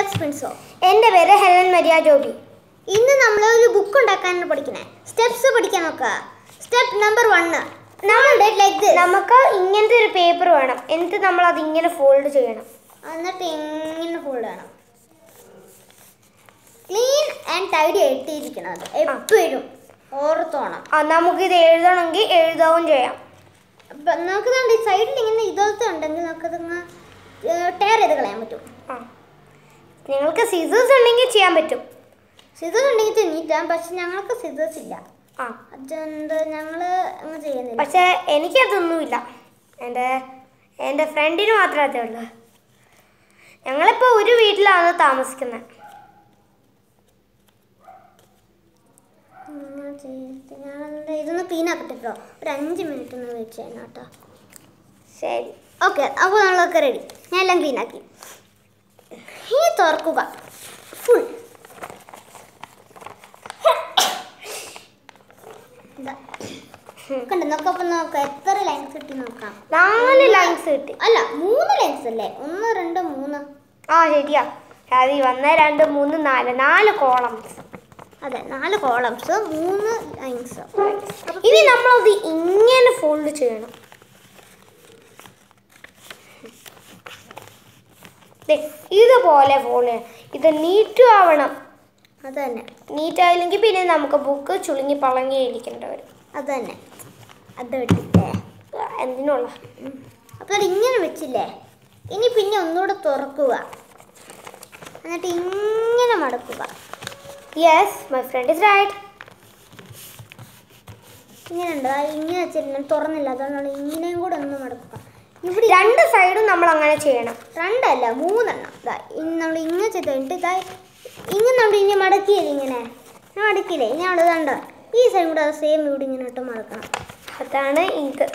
Alex പ്രിൻസോ എൻ്റെ പേര് Helen Maria Joby ഇന്ന് നമ്മൾ ഒരു ബുക്ക് ഉണ്ടാക്കാനാണ് പഠിക്കണേ സ്റ്റെപ്സ് പഠിക്കാൻ നോക്കുക സ്റ്റെപ്പ് നമ്പർ വണ്ണ് നമ്മളുടെ ലൈക്ക് നമുക്ക് ഇങ്ങനത്തെ ഒരു പേപ്പർ വേണം എന്നിട്ട് നമ്മൾ അത് ഇങ്ങനെ ഫോൾഡ് ചെയ്യണം എന്നിട്ട് ഇങ്ങനെ ഫോൾഡ് ചെയ്യണം ക്ലീൻ ആൻഡ് ടൈഡി ആയിട്ടിരിക്കണം അത് എപ്പോഴും ഓർത്തോണം ആ നമുക്കിത് എഴുതണമെങ്കിൽ എഴുതാവും ചെയ്യാം അപ്പം നമുക്ക് കണ്ട് ഈ സൈഡിൽ ഇങ്ങനെ ഇതുപോലത്തെ ഉണ്ടെങ്കിൽ നമുക്കതങ്ങ് ടയർ ചെയ്ത് കളയാൻ പറ്റും ആ നിങ്ങൾക്ക് സീസേഴ്സ് ഉണ്ടെങ്കിൽ ചെയ്യാൻ പറ്റും സിസേഴ്സ് ഉണ്ടെങ്കിൽ തിന്നിട്ടാം പക്ഷെ ഞങ്ങൾക്ക് സിസേഴ്സ് ഇല്ല ആ അതുകൊണ്ട് ഞങ്ങൾ അങ്ങ് ചെയ്യുന്നില്ല പക്ഷേ എനിക്കതൊന്നുമില്ല എൻ്റെ എൻ്റെ ഫ്രണ്ടിന് മാത്രമേ അതേ ഉള്ളൂ ഞങ്ങളിപ്പോൾ ഒരു വീട്ടിലാണ് താമസിക്കുന്നത് ഉം, ചെയ്തിട്ട് ഞാനെന്താ ഇതൊന്ന് ക്ലീൻ ആക്കട്ടെ കേട്ടോ ഒരു അഞ്ച് മിനിറ്റ് ഒന്ന് വെയിറ്റ് ചെയ്യണം കേട്ടോ ശരി ഓക്കെ അപ്പോൾ നമ്മളൊക്കെ റെഡി ഞാൻ എല്ലാം ക്ലീൻ ആക്കി ഇനി തുറക്കുക ഫുൾ കണ്ടു നോക്കപ്പം നോക്കാം എത്ര ലൈൻസ് കിട്ടി നോക്കാം നാല് ലൈൻസ് കിട്ടി അല്ല മൂന്ന് ലൈൻസ് അല്ലേ ഒന്ന് രണ്ട് മൂന്ന് ആ ശരിയാ അത് ഒന്ന് രണ്ട് മൂന്ന് നാല് നാല് കോളംസ് അതെ നാല് കോളംസ് മൂന്ന് ലൈൻസ് ഇനി നമ്മളത് ഇങ്ങനെ ഫോൾഡ് ചെയ്യണം ദേ, ഇതുപോലെ ഫോൾഡ് ചെയ്യണം ഇത് നീറ്റും ആവണം അത് തന്നെ നീറ്റ് ആയില്ലെങ്കിൽ പിന്നെ നമുക്ക് ബുക്ക് ചുളുങ്ങി പളങ്ങി ഇരിക്കേണ്ടി വരും അത് തന്നെ അത് വെട്ടിട്ടേ എന്തിനുള്ള അപ്പോൾ അത് ഇങ്ങനെ വെച്ചില്ലേ ഇനി പിന്നെ ഒന്നുകൂടെ തുറക്കുക എന്നിട്ട് ഇങ്ങനെ മടക്കുക yes my friend is right ഇങ്ങനെ ഉണ്ട് ആ ഇങ്ങനെ വെച്ചില്ല തുറന്നില്ല അതുകൊണ്ടാണ് ഇങ്ങനെയും കൂടെ ഒന്ന് മടക്കുക ഇവിടെ രണ്ട് സൈഡും നമ്മൾ അങ്ങനെ ചെയ്യണം രണ്ടല്ല മൂന്നെണ്ണം ഇതാ നമ്മൾ ഇങ്ങനെ ചെയ്ത് കഴിഞ്ഞിട്ട് ഇതാ ഇങ്ങനെ നമ്മൾ ഇനി മടക്കിയില്ല ഇങ്ങനെ ഞാൻ മടക്കിയില്ലേ ഇനി അവിടെ കണ്ടോ ഈ സൈഡ് കൂടെ സെയിം ഇവിടെ ഇങ്ങനെ ഇട്ട് മടക്കണം അതാണ് ഇത്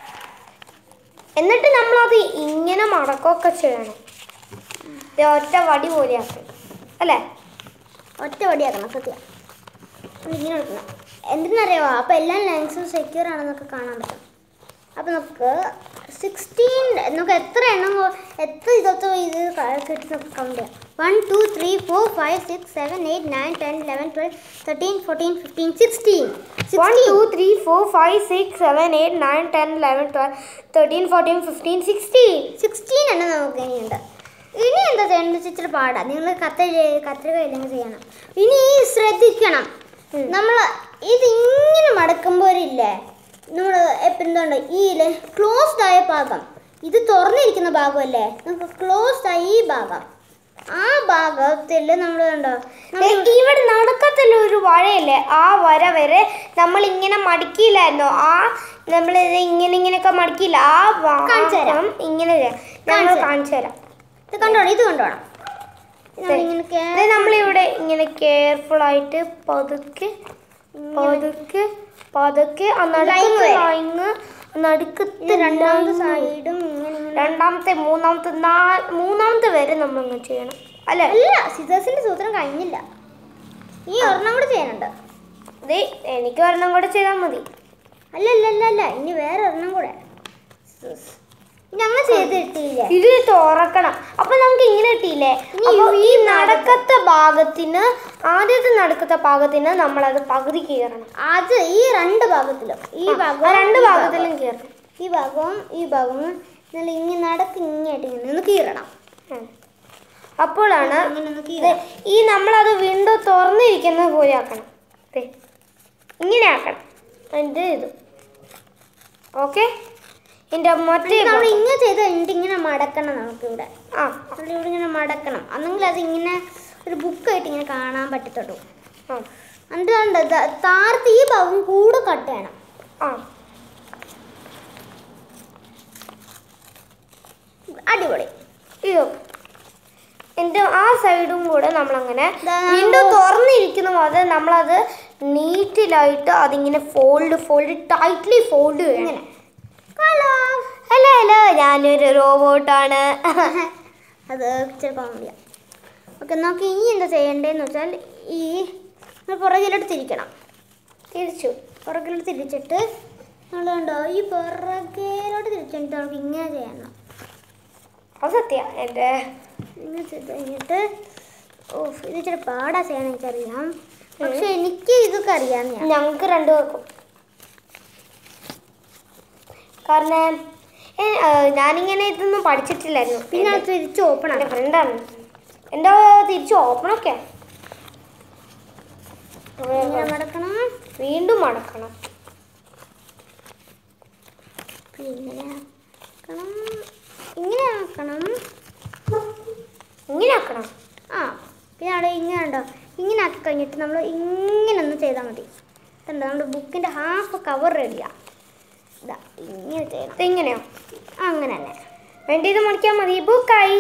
എന്നിട്ട് നമ്മളത് ഇങ്ങനെ മടക്കമൊക്കെ ചെയ്യണം ദേ ഒറ്റ വടി പോലെ ആക്കണം അല്ലേ ഒറ്റ വടിയാക്കണം സത്യം നമ്മൾ ഇങ്ങനെ എടുക്കണം എന്തിനറിയാമോ അപ്പോൾ എല്ലാ ലൈൻസും സെക്യൂർ ആണെന്നൊക്കെ കാണാൻ പറ്റും അപ്പോൾ നമുക്ക് സിക്സ്റ്റീൻ നമുക്ക് എത്ര എണ്ണം കൊ- എത്ര ഇതൊക്കെ ഇത് ക- കിട്ടി നമുക്ക് കൗണ്ട് ചെയ്യാം one two three four five six seven eight nine ten eleven twelve thirteen fourteen fifteen sixteen one two three four five six seven eight nine ten eleven twelve thirteen fourteen fifteen sixteen sixteen എണ്ണം നമുക്ക് ഇനിയുണ്ട് ഇനി എന്താ ചെയ്യേണ്ടത് ഇച്ചിരി പാടാ നിങ്ങൾ കത്തിരി കത്രിക ഇല്ലെങ്കിൽ ചെയ്യണം ഇനി ശ്രദ്ധിക്കണം ഉം. നമ്മൾ ഇത് ഇങ്ങനെ മടക്കുമ്പോൾ ഇല്ലേ നമ്മൾ എന്തുണ്ട് ഈ ക്ലോസ്ഡ് ആയ ഭാഗം ഇത് തുറന്നിരിക്കുന്ന ഭാഗമല്ലേ നമുക്ക് ക്ലോസ്ഡ് ആയ ഈ ഭാഗം ആ ഭാഗത്തിൽ നമ്മൾ കണ്ടോ ദേ, ഇവിടെ നടക്കത്തില്ല ഒരു വരയില്ലേ ആ വര വരെ നമ്മൾ ഇങ്ങനെ മടക്കിയില്ലായിരുന്നോ ആ നമ്മൾ ഇത് ഇങ്ങനെ ഇങ്ങനെയൊക്കെ മടക്കിയില്ല ആ കാണിച്ചു തരാം. ഭാഗം ഇങ്ങനെ ചെയ്യാം. ഞങ്ങൾ കാണിച്ചു തരാം. കാണിച്ചു തരാം ഇത് കണ്ടോണം ഇത് കണ്ടോണം ഇത് നമ്മളിങ്ങനെ കേ- ഇത് നമ്മളിവിടെ ഇങ്ങനെ കെയർഫുൾ ആയിട്ട് പതുക്കെ പതുക്കെ പതുക്കെ ആ Line നടുക്കത്തെ വരെ. ലൈന് നടുക്കത്തെ ഇത് രണ്ടാമത്തെ line സൈഡും ഇങ്ങനെ ഇങ്ങനെ രണ്ടാമത്തെ മൂന്നാമത്തെ നാ മൂന്നാമത്തെ വരെ നമ്മൾ ഇങ്ങനെ ചെയ്യണം അല്ലേ അല്ല സിസേഴ്സിന്റെ സൂത്രം കഴിഞ്ഞില്ല ഈ ഒരെണ്ണം കൂടെ ചെയ്യാനുണ്ട് ദേ എനിക്ക് ഒരെണ്ണം കൂടെ ചെയ്താൽ മതി അല്ല അല്ല അല്ല അല്ല ഇനി വേറെ ഒരെണ്ണം കൂടെ ഇനി അങ്ങനെ ചെയ്ത് കിട്ടിയില്ലേ ഇത് തുറക്കണം അപ്പൊ നമുക്ക് ഇങ്ങനെ കിട്ടിയില്ലേ ഇനി അപ്പൊ ഈ ഈ നടക്കത്തെ ഭാഗത്തിന് ആദ്യത്തെ നടക്കത്തെ ഭാഗത്തിന് നമ്മളത് പകുതി കീറണം അത് ഈ രണ്ട് ഭാഗത്തിലും ഈ ആ, ഭാഗവും ആ രണ്ട് ഈ ഭാഗത്തിലും കീറണം ഈ ഭാഗവും ഈ ഭാഗവും നല്ല ഇങ്ങനെ നടക്ക് ഇങ്ങോട്ട് ഇങ്ങനെ ഒന്ന് കീറണം ഉം. അപ്പോഴാണ് ഇങ്ങനെ ഒന്ന് ദേ, കീറണം ഈ നമ്മളത് വിൻഡോ തുറന്നിരിക്കുന്നത് പോലെ ആക്കണം ദേ, ഇങ്ങനെ ആക്കണം അതിൻ്റെ ഇത് ഓക്കെ എൻ്റെ മറ്റേ നമ്മൾ ഭാഗം. ഇങ്ങനെ ചെയ്ത് കഴിഞ്ഞിട്ട് ഇങ്ങനെ മടക്കണം നമുക്കിവിടെ ആ നമ്മളിവിടെ ഇങ്ങനെ മടക്കണം അന്നെങ്കിൽ അത് ഇങ്ങനെ ഒരു ബുക്കായിട്ട് ഇങ്ങനെ കാണാൻ പറ്റത്തുള്ളൂ ആ എന്നിട്ട് കണ്ടോ, ദാ- താഴത്തെ ഈ ഭാഗം കൂടെ കട്ട് ചെയ്യണം ആ അടിപൊളി അയ്യോ എൻ്റെ ആ സൈഡും കൂടെ നമ്മളങ്ങനെ ദാ വിൻഡോ തുറന്നിരിക്കുന്ന പോലെ നമ്മളത് നീറ്റിലായിട്ട് അതിങ്ങനെ ഫോൾഡ് ഫോൾഡ് ടൈറ്റ്ലി ഫോൾഡ് ചെയ്യണം ഇങ്ങനെ ഹലോ ഹലോ ഹലോ ഞാനൊരു റോബോട്ടാണ് അത് ചിലപ്പോൾ മതിയാ ഓക്കെ നമുക്ക് ഇനി എന്താ ചെയ്യേണ്ടതെന്ന് വെച്ചാൽ ഈ നമ്മൾ പുറകിലോട്ട് തിരിക്കണം തിരിച്ചു പുറകിലോട്ട് തിരിച്ചിട്ട് നമ്മൾ കണ്ടോ ഈ പുറകിലോട്ട് തിരിച്ചിട്ട് നമുക്ക് ഇങ്ങനെ ചെയ്യണം അത് സത്യ എൻ്റെ ഇങ്ങനെ ചെയ്ത് കഴിഞ്ഞിട്ട് ഓ ഇത് ഇച്ചിരി പാടാ ചെയ്യാൻ എനിക്കറിയാം പക്ഷെ എനിക്ക് ഇതൊക്കെ അറിയാം ഞാൻ ഞങ്ങൾക്ക് രണ്ടുപേർക്കും കാരണം ഏ, ആ, ഞാനിങ്ങനെ ഇതൊന്നും പഠിച്ചിട്ടില്ലായിരുന്നു പിന്നെ അത് തിരിച്ച് ഓപ്പൺ എൻ്റെ ആണ് ഫ്രണ്ടാണ് എൻ്റെ തിരിച്ച് ഓപ്പണൊക്കെ ഇങ്ങനെ മടക്കണം വീണ്ടും മടക്കണം പിന്നെ ആക്കണം ഇങ്ങനെ ആക്കണം ഇങ്ങനെ ആക്കണം ആ പിന്നെ അവിടെ ഇങ്ങനെ ഉണ്ടോ ഇങ്ങനെ ആക്കി കഴിഞ്ഞിട്ട് നമ്മൾ ഇങ്ങനെ ഒന്ന് ചെയ്താൽ മതി ഇതുണ്ട് നമ്മുടെ ബുക്കിൻ്റെ ഹാഫ് കവർ റെഡിയാ ഇതാ ഇങ്ങനെ ചെയ്യണം ഇതെങ്ങനെയോ അങ്ങനെ തന്നെ വേണ്ടിയത് മടിക്കാൻ മതി ബുക്കായി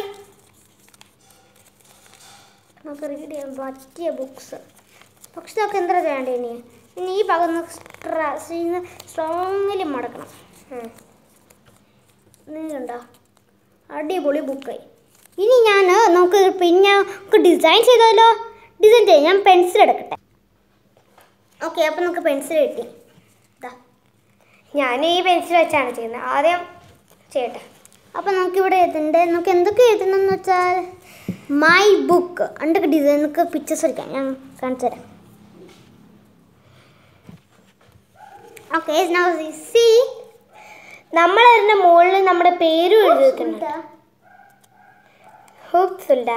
നമുക്ക് റീഡ് ചെയ്യാൻ പറ്റിയ ബുക്സ് പക്ഷെ ഇതൊക്കെ എന്താ ചെയ്യേണ്ടത് ഇനി ഇനി ഈ ഭാഗം ഒന്ന് സ്ട്രോങ്ങിൽ മടക്കണം നീണ്ടോ അടിപൊളി ബുക്കായി ഇനി ഞാൻ നമുക്ക് പിന്നെ നമുക്ക് ഡിസൈൻ ചെയ്താലോ ഡിസൈൻ ചെയ്യാം ഞാൻ പെൻസിൽ എടുക്കട്ടെ ഓക്കെ അപ്പം നമുക്ക് പെൻസിൽ കിട്ടി ഇതാ ഞാൻ ഈ പെൻസിൽ വെച്ചാണ് ചെയ്യുന്നത് ആദ്യം ചെയ്യട്ടെ അപ്പം നമുക്കിവിടെ എഴുതണ്ടേ നമുക്ക് എന്തൊക്കെ എഴുതണമെന്ന് വെച്ചാൽ മൈ ബുക്ക് അതിൻ്റെ ഡിസൈൻ നമുക്ക് പിക്ചേഴ്സ് എടുക്കാം ഞാൻ കാണിച്ചു തരാം ഓക്കെ സി നമ്മൾ അതിൻ്റെ മുകളിൽ നമ്മുടെ പേരും എഴുതി വെക്കുന്നുണ്ട് ഹൂപ്സ് ഉണ്ടാ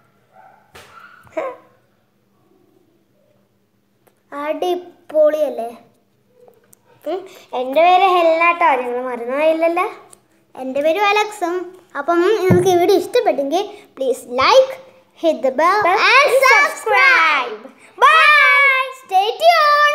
അടിപൊളിയല്ലേ എൻ്റെ പേര് ഹെൽനാട്ടോ നിങ്ങൾ മറന്നുപോയില്ലല്ലോ എൻ്റെ പേര് അലക്സും അപ്പം നിങ്ങൾക്ക് ഈ വീഡിയോ ഇഷ്ടപ്പെട്ടെങ്കിൽ please like hit the bell and subscribe bye stay tune